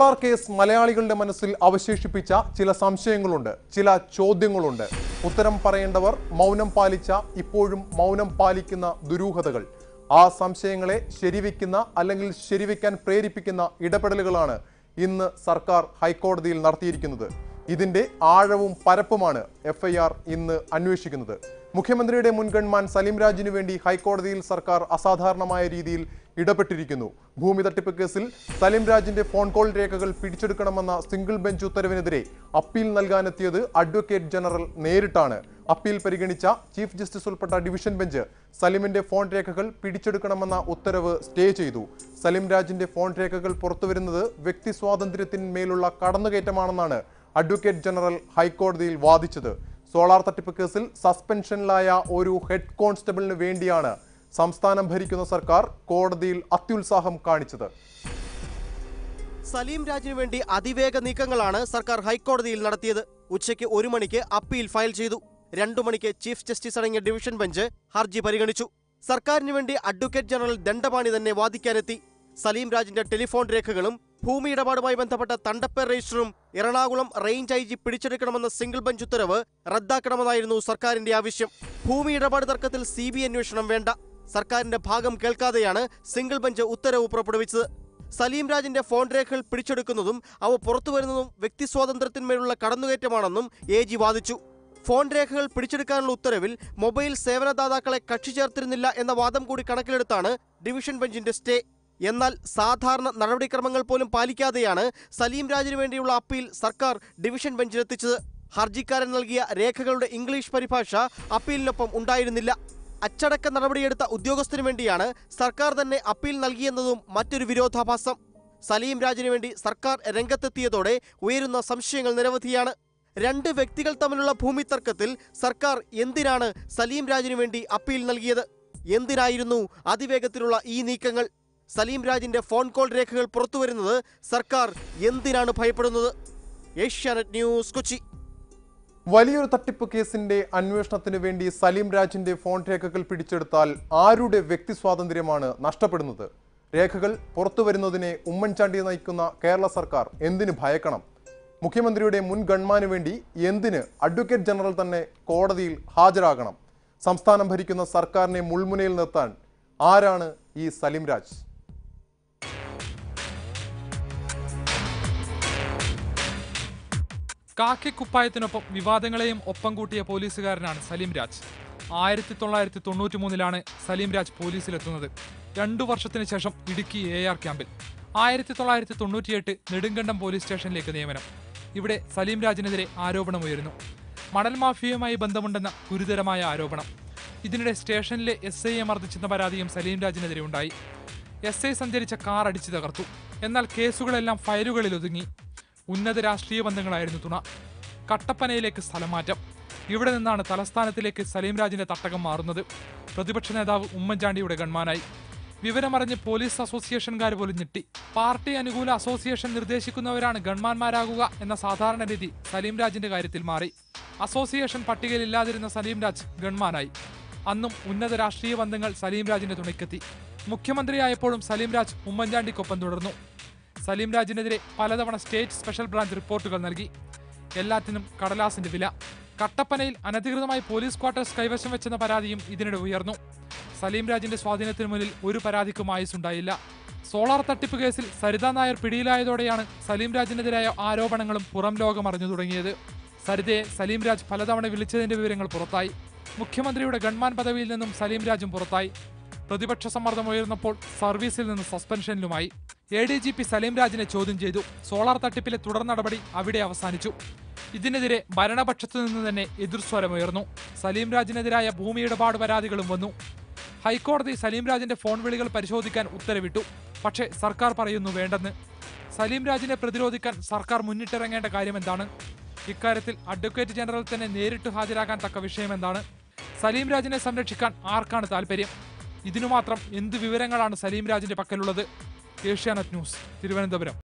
Malabar case മലയാളികളുടെ മനസ്സിൽ അവശേഷിപ്പിച്ച ചില സംശയങ്ങളുണ്ട് ചില ചോദ്യങ്ങളുണ്ട് ഉത്തരം പറയേണ്ടവർ മൗനം പാലിച്ച ഇപ്പോഴും മൗനം പാലിക്കുന്ന ദുരൂഹതകൾ ആ സംശയങ്ങളെ ശരിവെക്കുന്ന അല്ലെങ്കിൽ ശരിവെക്കാൻ പ്രേരിപ്പിക്കുന്ന ഇടപെടലുകളാണ് ഇന്ന് സർക്കാർ ഹൈക്കോടതിയിൽ നടത്തിയിരിക്കുന്നത് ഇതിന്റെ ആഴവും പരപ്പുമാണ് എഫ്ഐആർ ഇന്ന് അന്വേഷിക്കുന്നത് മുഖ്യമന്ത്രിയുടെ മുൻഗൺമാൻ സലീം രാജിനു വേണ്ടി ഹൈക്കോടതിയിൽ സർക്കാർ അസാധാരണമായ രീതിയിൽ ഇടപെട്ടിരിക്കുന്നു ഭൂമി തട്ടിപ്പ് കേസിൽ സലീം രാജിന്റെ ഫോൺ കോൾ രേഖകൾ പിടിച്ചെടുക്കണമെന്ന സിംഗിൾ ബെഞ്ച് ഉത്തരവിനെതിരെ അപ്പീൽ നൽകാനെത്തിയത് അഡ്വക്കേറ്റ് ജനറൽ നേരിട്ടാണ് അപ്പീൽ പരിഗണിച്ച ചീഫ് ജസ്റ്റിസ് ഉൾപ്പെട്ട ഡിവിഷൻ ബെഞ്ച് സലീമിന്റെ ഫോൺ രേഖകൾ പിടിച്ചെടുക്കണമെന്ന ഉത്തരവ് സ്റ്റേ ചെയ്തു സലീം രാജിന്റെ ഫോൺ രേഖകൾ പുറത്തുവരുന്നത് വ്യക്തി സ്വാതന്ത്ര്യത്തിന്മേലുള്ള കടന്നുകയറ്റമാണെന്നാണ് അഡ്വക്കേറ്റ് ജനറൽ ഹൈക്കോടതിയിൽ വാദിച്ചത് സോളാർ തട്ടിപ്പ് കേസിൽ സസ്പെൻഷനിലായ ഒരു ഹെഡ് കോൺസ്റ്റബിളിന് വേണ്ടിയാണ് സംസ്ഥാനം ഭരിക്കുന്ന സർക്കാർ കോടതിയിൽ അത്യുത്സാഹം കാണിച്ചത് സലീം രാജിനു വേണ്ടി അതിവേഗ നീക്കങ്ങളാണ് സർക്കാർ ഹൈക്കോടതിയിൽ നടത്തിയത് ഉച്ചയ്ക്ക് ഒരു മണിക്ക് അപ്പീൽ ഫയൽ ചെയ്തു രണ്ടു മണിക്ക് ചീഫ് ജസ്റ്റിസ് അടങ്ങിയ ഡിവിഷൻ ബെഞ്ച് ഹർജി പരിഗണിച്ചു സർക്കാരിന് വേണ്ടി അഡ്വക്കേറ്റ് ജനറൽ ദണ്ഡപാണി തന്നെ വാദിക്കാനെത്തി സലീം രാജിന്റെ ടെലിഫോൺ രേഖകളും ഭൂമി ഇടപാടുമായി ബന്ധപ്പെട്ട തണ്ടപ്പേർ രജിസ്റ്ററും എറണാകുളം റേഞ്ച് ഐ ജി പിടിച്ചെടുക്കണമെന്ന സിംഗിൾ ബെഞ്ച് ഉത്തരവ് റദ്ദാക്കണമെന്നായിരുന്നു സർക്കാരിന്റെ ആവശ്യം ഭൂമി ഇടപാട് തർക്കത്തിൽ സി ബി അന്വേഷണം വേണ്ട സർക്കാരിന്റെ ഭാഗം കേൾക്കാതെയാണ് സിംഗിൾ ബെഞ്ച് ഉത്തരവ് പുറപ്പെടുവിച്ചത് സലീം രാജിന്റെ ഫോൺ രേഖകൾ പിടിച്ചെടുക്കുന്നതും അവ പുറത്തുവരുന്നതും വ്യക്തി സ്വാതന്ത്ര്യത്തിന്മേലുള്ള കടന്നുകയറ്റമാണെന്നും എ ജി വാദിച്ചു ഫോൺ രേഖകൾ പിടിച്ചെടുക്കാനുള്ള ഉത്തരവിൽ മൊബൈൽ സേവനദാതാക്കളെ കക്ഷി ചേർത്തിരുന്നില്ല എന്ന വാദം കൂടി കണക്കിലെടുത്താണ് ഡിവിഷൻ ബെഞ്ചിന്റെ സ്റ്റേ എന്നാൽ സാധാരണ നടപടിക്രമങ്ങൾ പോലും പാലിക്കാതെയാണ് സലീം രാജിനു വേണ്ടിയുള്ള അപ്പീൽ സർക്കാർ ഡിവിഷൻ ബെഞ്ചിലെത്തിച്ചത് ഹർജിക്കാരൻ നൽകിയ രേഖകളുടെ ഇംഗ്ലീഷ് പരിഭാഷ അപ്പീലിനൊപ്പം ഉണ്ടായിരുന്നില്ല അച്ചടക്ക നടപടിയെടുത്ത ഉദ്യോഗസ്ഥന് വേണ്ടിയാണ് സർക്കാർ തന്നെ അപ്പീൽ നൽകിയെന്നതും മറ്റൊരു വിരോധാഭാസം സലീം രാജിനു വേണ്ടി സർക്കാർ രംഗത്തെത്തിയതോടെ ഉയരുന്ന സംശയങ്ങൾ നിരവധിയാണ് രണ്ട് വ്യക്തികൾ തമ്മിലുള്ള ഭൂമി തർക്കത്തിൽ സർക്കാർ എന്തിനാണ് സലീം രാജിനു വേണ്ടി അപ്പീൽ നൽകിയത് എന്തിനായിരുന്നു അതിവേഗത്തിലുള്ള ഈ നീക്കങ്ങൾ സലീം രാജിന്റെ ഫോൺ കോൾ രേഖകൾ പുറത്തുവരുന്നത് സർക്കാർ എന്തിനാണ് ഭയപ്പെടുന്നത് ഏഷ്യാനെറ്റ് ന്യൂസ് കൊച്ചി വലിയൊരു തട്ടിപ്പ് കേസിന്റെ അന്വേഷണത്തിന് വേണ്ടി സലീം രാജിന്റെ ഫോൺ രേഖകൾ പിടിച്ചെടുത്താൽ ആരുടെ വ്യക്തി സ്വാതന്ത്ര്യമാണ് നഷ്ടപ്പെടുന്നത് രേഖകൾ പുറത്തുവരുന്നതിനെ ഉമ്മൻചാണ്ടി നയിക്കുന്ന കേരള സർക്കാർ എന്തിന് ഭയക്കണം മുഖ്യമന്ത്രിയുടെ മുൻ ഗൺമാന് വേണ്ടി എന്തിന് അഡ്വക്കേറ്റ് ജനറൽ തന്നെ കോടതിയിൽ ഹാജരാകണം സംസ്ഥാനം ഭരിക്കുന്ന സർക്കാരിനെ മുൾമുനയിൽ നിർത്താൻ ആരാണ് ഈ സലീം രാജ് കാക്കിക്കുപ്പായത്തിനൊപ്പം വിവാദങ്ങളെയും ഒപ്പം കൂട്ടിയ പോലീസുകാരനാണ് സലീം രാജ് ആയിരത്തി തൊള്ളായിരത്തി തൊണ്ണൂറ്റി മൂന്നിലാണ് സലീം രാജ് പോലീസിലെത്തുന്നത് രണ്ടു വർഷത്തിന് ശേഷം ഇടുക്കി എ ആർ ക്യാമ്പിൽ ആയിരത്തി തൊള്ളായിരത്തി തൊണ്ണൂറ്റിയെട്ട് നെടുങ്കണ്ടം പോലീസ് സ്റ്റേഷനിലേക്ക് നിയമനം ഇവിടെ സലീം രാജിനെതിരെ ആരോപണമുയരുന്നു മണൽ മാഫിയയുമായി ബന്ധമുണ്ടെന്ന ഗുരുതരമായ ആരോപണം ഇതിനിടെ സ്റ്റേഷനിലെ എസ് ഐയെ മർദ്ദിച്ചെന്ന പരാതിയും സലീം രാജിനെതിരെ ഉണ്ടായി എസ് ഐ സഞ്ചരിച്ച കാർ അടിച്ചു തകർത്തു എന്നാൽ കേസുകളെല്ലാം ഫയലുകളിൽ ഒതുങ്ങി ഉന്നത രാഷ്ട്രീയ ബന്ധങ്ങളായിരുന്നു തുണ കട്ടപ്പനയിലേക്ക് സ്ഥലം മാറ്റം ഇവിടെ നിന്നാണ് തലസ്ഥാനത്തിലേക്ക് സലീം രാജിന്റെ തട്ടകം മാറുന്നത് പ്രതിപക്ഷ നേതാവ് ഉമ്മൻചാണ്ടിയുടെ ഗൺമാനായി വിവരമറിഞ്ഞ് പോലീസ് അസോസിയേഷൻകാർ പോലും ഞെട്ടി പാർട്ടി അനുകൂല അസോസിയേഷൻ നിർദ്ദേശിക്കുന്നവരാണ് ഗൺമാന്മാരാകുക എന്ന സാധാരണ രീതി സലീം രാജിന്റെ കാര്യത്തിൽ മാറി അസോസിയേഷൻ പട്ടികയിൽ ഇല്ലാതിരുന്ന സലീം രാജ് ഗൺമാനായി അന്നും ഉന്നത രാഷ്ട്രീയ ബന്ധങ്ങൾ സലീം രാജിന്റെ തുണയ്ക്കെത്തി മുഖ്യമന്ത്രിയായപ്പോഴും സലീം രാജ് ഉമ്മൻചാണ്ടിക്കൊപ്പം തുടർന്നു സലീം രാജിനെതിരെ പലതവണ സ്റ്റേറ്റ് സ്പെഷ്യൽ ബ്രാഞ്ച് റിപ്പോർട്ടുകൾ നൽകി എല്ലാത്തിനും കടലാസിന്റെ വില കട്ടപ്പനയിൽ അനധികൃതമായി പോലീസ് ക്വാർട്ടേഴ്സ് കൈവശം വെച്ചെന്ന പരാതിയും ഇതിനിടെ ഉയർന്നു സലീം രാജിന്റെ സ്വാധീനത്തിന് മുന്നിൽ ഒരു പരാതിക്കും ആയുസുണ്ടായില്ല സോളാർ തട്ടിപ്പ് കേസിൽ സരിത നായർ പിടിയിലായതോടെയാണ് സലീം രാജിനെതിരായ ആരോപണങ്ങളും പുറം ലോകം അറിഞ്ഞു തുടങ്ങിയത് സരിതയെ സലീം രാജ് പലതവണ വിളിച്ചതിന്റെ വിവരങ്ങൾ പുറത്തായി മുഖ്യമന്ത്രിയുടെ ഗൺമാൻ പദവിയിൽ നിന്നും സലീം രാജും പുറത്തായി പ്രതിപക്ഷ സമ്മർദ്ദം ഉയർന്നപ്പോൾ സർവീസിൽ നിന്ന് സസ്പെൻഷനിലുമായി A D G P Saleem രാജിനെ ചോദ്യം ചെയ്തു സോളാർ തട്ടിപ്പിലെ തുടർ നടപടി അവിടെ അവസാനിച്ചു ഇതിനെതിരെ ഭരണപക്ഷത്തു നിന്ന് തന്നെ എതിർസ്വരമുയർന്നു സലീം രാജിനെതിരായ ഭൂമി ഇടപാട് പരാതികളും വന്നു ഹൈക്കോടതി സലീം രാജിന്റെ ഫോൺ വിളികൾ പരിശോധിക്കാൻ ഉത്തരവിട്ടു പക്ഷേ സർക്കാർ പറയുന്നു വേണ്ടെന്ന് സലീം രാജിനെ പ്രതിരോധിക്കാൻ സർക്കാർ മുന്നിട്ടിറങ്ങേണ്ട കാര്യമെന്താണ് ഇക്കാര്യത്തിൽ അഡ്വക്കേറ്റ് ജനറൽ തന്നെ നേരിട്ട് ഹാജരാകാൻ തക്ക വിഷയമെന്താണ് സലീം രാജിനെ സംരക്ഷിക്കാൻ ആർക്കാണ് താല്പര്യം ഇതിനു മാത്രം എന്ത് വിവരങ്ങളാണ് സലീം രാജിന്റെ പക്കലുള്ളത് ഏഷ്യാനെറ്റ് ന്യൂസ് തിരുവനന്തപുരം